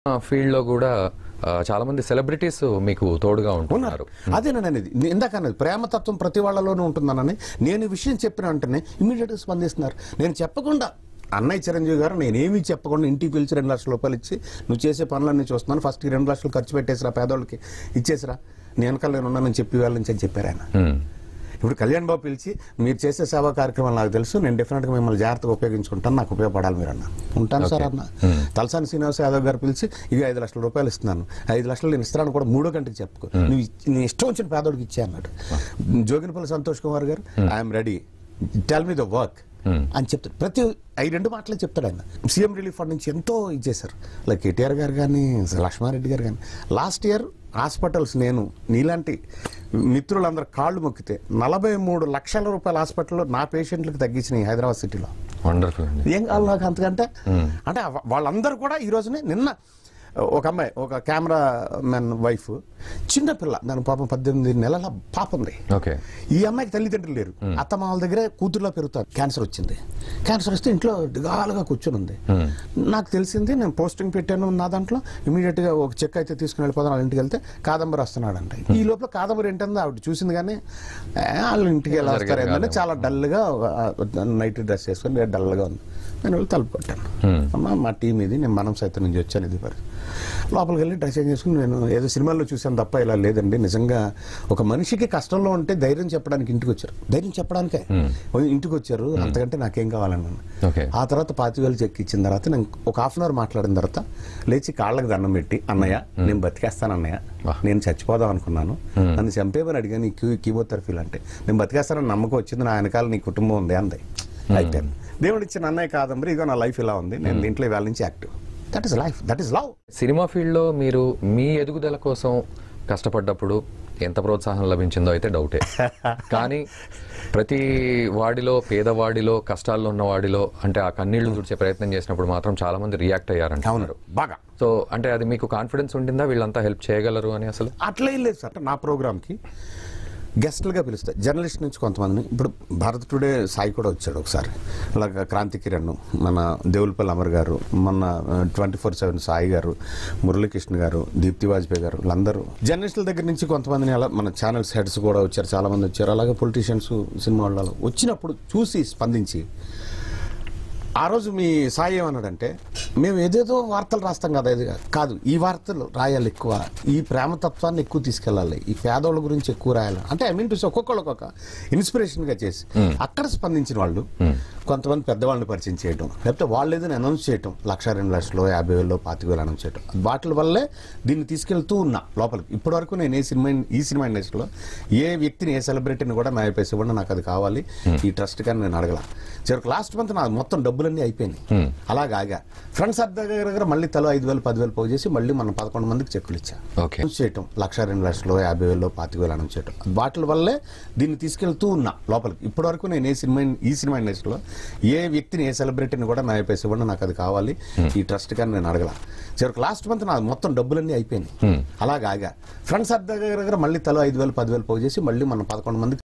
Field లో కూడా ఆ, చాలా మంది సెలబ్రిటీస్ మీకు తోడుగా ఉంటున్నారు ఉన్నారు అదే నేను అనేది నే- ఇందాక అనేది ప్రేమతత్వం ప్రతి వాళ్ళలోనూ ఉంటుందనని నేను ఈ విషయం చెప్పిన వెంటనే ఇమీడియట్గా స్పందిస్తున్నారు నేను చెప్పకుండా అన్నయ్య చిరంజీవి గారు నేనేమీ చెప్పకుండా ఇంటికి పిలిచి రెండు లక్షల రూపాయలు ఇచ్చి నువ్వు చేసే పనులన్నీ చూస్తున్నాను ఫస్ట్ ఈ రెండు లక్షలు ఖర్చు పెట్టేసిరా పేదోళ్ళకి ఇచ్చేసిరా నేను వెనకాల నేను ఉన్నానని చెప్పి వాళ్ళ నుంచి అని చెప్పారు ఆయన మ్మ్. ఇప్పుడు కళ్యాణ్ బాబు పిలిచి మీరు చేసే సేవా కార్యక్రమాలు నాకు తెలుసు నేను డెఫినెట్గా మిమ్మల్ని జాగ్రత్తగా ఉపయోగించుకుంటాను నాకు ఉపయోగపడాలి మీరు అన్న ఉంటాను సార్ అన్న తలసాని శ్రీనివాస యాదవ్ గారు పిలిచి ఇవి ఐదు లక్షల రూపాయలు ఇస్తున్నాను ఐదు లక్షలు నేను ఇస్తాను కూడా మూడో గంటకి చెప్పుకో నువ్వు ఇచ్చి- నీ ఇష్టం వచ్చిన పేదోడికి ఇచ్చే అన్నాడు Joginapally Santosh Kumar garu I'm ready tell me the work అని చెప్తాడు ప్రతి ఈ రెండు మాటలే చెప్తాడు ఆయన సీఎం రిలీఫ్ ఫండ్ నుంచి ఎంతో ఇచ్చేశారు లైక్ కేటీఆర్ గారు కానీ లక్ష్మారెడ్డి గారు కానీ లాస్ట్ ఇయర్ హాస్పిటల్స్ నేను నీలాంటి మిత్రులందరూ కాళ్ళు మొక్కితే నలభై మూడు లక్షల రూపాయల హాస్పిటల్లో నా పేషెంట్లకు తగ్గించినాయి హైదరాబాద్ సిటీలో వండర్ఫుల్ అండి ఏం కావాలి నాకు అంతకంటే అంటే వా- వాళ్ళందరూ కూడా ఈ రోజునే నిన్న ఒక అమ్మాయి ఒక కెమెరా మ్యాన్ వైఫ్ చిన్న పిల్ల దాని పాపం పద్దెనిమిది నెలల పాప ఉంది ఓకే ఈ అమ్మాయికి తల్లిదండ్రులు లేరు అత్త మామల దగ్గరే కూతురులో పెరుగుతారు క్యాన్సర్ వచ్చింది క్యాన్సర్ వస్తే ఇంట్లో దిగాలుగా కూర్చొని ఉంది నాకు తెలిసింది నేను పోస్టింగ్ పెట్టాను నా దాంట్లో ఇమీడియట్ గా ఒక చెక్ అయితే తీసుకుని వెళ్ళిపోదాం వాళ్ళ ఇంటికి వెళ్తే కాదంబరి వస్తున్నాడంట ఈ లోపల కాదంబరి ఏంటంటే ఆవిడ చూసింది కానీ "ఏ, వాళ్ళ ఇంటికి ఎలా వస్తారు ఏంటంటే చాలా డల్ గా నైట్ డ్రెస్ వేసుకొని డల్ గా ఉంది నేను వెళ్ళి తలుపు కొట్టాను అమ్మ మా టీం ఇది నేను మనం సైతం నుంచి వచ్చాను ఇది మరి లోపలికి వెళ్ళి డ్రెస్ చేంజ్ చేసుకుని నేను ఏదో సినిమాల్లో చూసాను తప్ప ఇలా లేదండి నిజంగా ఒక మనిషికి కష్టంలో ఉంటే ధైర్యం చెప్పడానికి ఇంటికి వచ్చారు ధైర్యం చెప్పడానికే ఇంటికి వచ్చారు అంతకంటే నాకేం కావాలన్నాను ఓకే ఆ తర్వాత పాతి వేలు చెక్ ఇచ్చిన తర్వాత నేను ఒక హాఫ్ అన్ అవర్ మాట్లాడిన తర్వాత లేచి కాళ్ళకి దండం పెట్టి అన్నయ్య నేను బతికేస్తాను అన్నయ్య వా. నేను చచ్చిపోదాం అనుకున్నాను నన్ను చంపేమని అడిగాను ఈ క్యూ కీమోథెరపీలు అంటే నేను బతికేస్తానని నమ్మకం వచ్చింది నా వెనకాల నీ కుటుంబం ఉంది అంది అయిపోయాను దేవుడు ఇచ్చిన అన్నయ్య కాదంబరి ఇగో నా లైఫ్ ఇలా ఉంది నేను దీంట్లో ఇవాళ నుంచి active that is life that is love cinema field లో మీరు మీ ఎదుగుదల కోసం కష్టపడ్డప్పుడు ఎంత ప్రోత్సాహం లభించిందో అయితే డౌటే కానీ ప్రతి వాడిలో పేదవాడిలో కష్టాల్లో ఉన్న వాడిలో అంటే ఆ కన్నీళ్లు తుడిచే ప్రయత్నం చేసినప్పుడు మాత్రం చాలా మంది రియాక్ట్ అయ్యారంట అవును బాగా సో అంటే అది మీకు కాన్ఫిడెన్స్ ఉండిందా వీళ్ళంతా హెల్ప్ చేయగలరు అని అసలు అట్లా ఏం లేదు సార్ నా ప్రోగ్రామ్కి గెస్ట్లుగా పిలుస్తాయి జర్నలిస్ట్ నుంచి కొంతమందిని ఇప్పుడు భారత్ టుడే సాయి కూడా వచ్చాడు ఒకసారి అలాగా క్రాంతి కిరణ్ మన దేవులపల్లి అమర్ గారు మన ట్వంటీ ఫోర్ సెవెన్ సాయి గారు మురళీకృష్ణ గారు దీప్తి వాజ్పేయి గారు వీళ్ళందరూ జర్నలిస్టుల దగ్గర నుంచి కొంతమందిని అలా మన ఛానల్స్ హెడ్స్ కూడా వచ్చారు చాలా మంది వచ్చారు అలాగే పొలిటీషియన్స్ సినిమా వాళ్ళు వచ్చినప్పుడు చూసి స్పందించి ఆ రోజు మీ సాయి ఏమన్నాడంటే మేము ఏదేదో వార్తలు రాస్తాం కదా ఇది కాదు ఈ వార్తలు రాయాలి ఎక్కువ ఈ ప్రేమతత్వాన్ని ఎక్కువ తీసుకెళ్ళాలి ఈ పేదోళ్ళ గురించి ఎక్కువ రాయాలి అంటే ఐ మీన్ టు ఒక్కొక్కళ్ళు ఒక్కొక్క ఇన్స్పిరేషన్ గా చేసి అక్కడ స్పందించిన వాళ్ళు కొంతమంది పెద్దవాళ్ళని పరిచయం చేయడం లేకపోతే వాళ్ళు ఏదైనా అనౌన్స్ చేయడం లక్ష రెండు లక్షలు యాభై వేలు పాతిక వేలు అనౌన్స్ చేయడం వాటి వల్లే దీన్ని తీసుకెళ్తూ ఉన్నా లోపలికి ఇప్పటి వరకు నేను ఏ సినిమా ఈ సినిమా ఇండస్ట్రీలో ఏ వ్యక్తిని ఏ సెలబ్రిటీని కూడా నా అయిపోయి ఇవ్వండి నాకు అది కావాలి ఈ ట్రస్ట్ కానీ నేను అడగల చివరికి లాస్ట్ మంత్ నా మొత్తం డబ్బులన్నీ అయిపోయినాయి అలాగా ఆగా ఫ్రెండ్స్ దగ్గర దగ్గర మళ్ళీ తలో ఐదు వేలు పదివేలు పోగు చేసి మళ్ళీ మనం పదకొండు మందికి చెక్కులు ఇచ్చా ఓకే అనౌన్స్ చేయటం లక్ష రెండు లక్షలు యాభై వేలు పాతిక వేలు అనౌన్స్ చేయటం వాటి వల్లే దీన్ని తీసుకెళ్తూ ఉన్నా లోపలికి ఇప్పటి వరకు నేను ఏ సినిమా ఈ సినిమా ఇండస్ట్రీలో ఏ వ్యక్తిని ఏ సెలబ్రిటీని కూడా నా అయిపోయి ఇవ్వండి నాకు అది కావాలి ఈ ట్రస్ట్ కానీ నేను అడగల చివరికి లాస్ట్ మంత్ నా మొత్తం డబ్బులన్నీ అయిపోయినాయి అలాగా ఆగా ఫ్రెండ్స్ దగ్గర దగ్గర మళ్ళీ తలో ఐదు వేలు పదివేలు పోగు చేసి మళ్ళీ మనం పదకొండు మందికి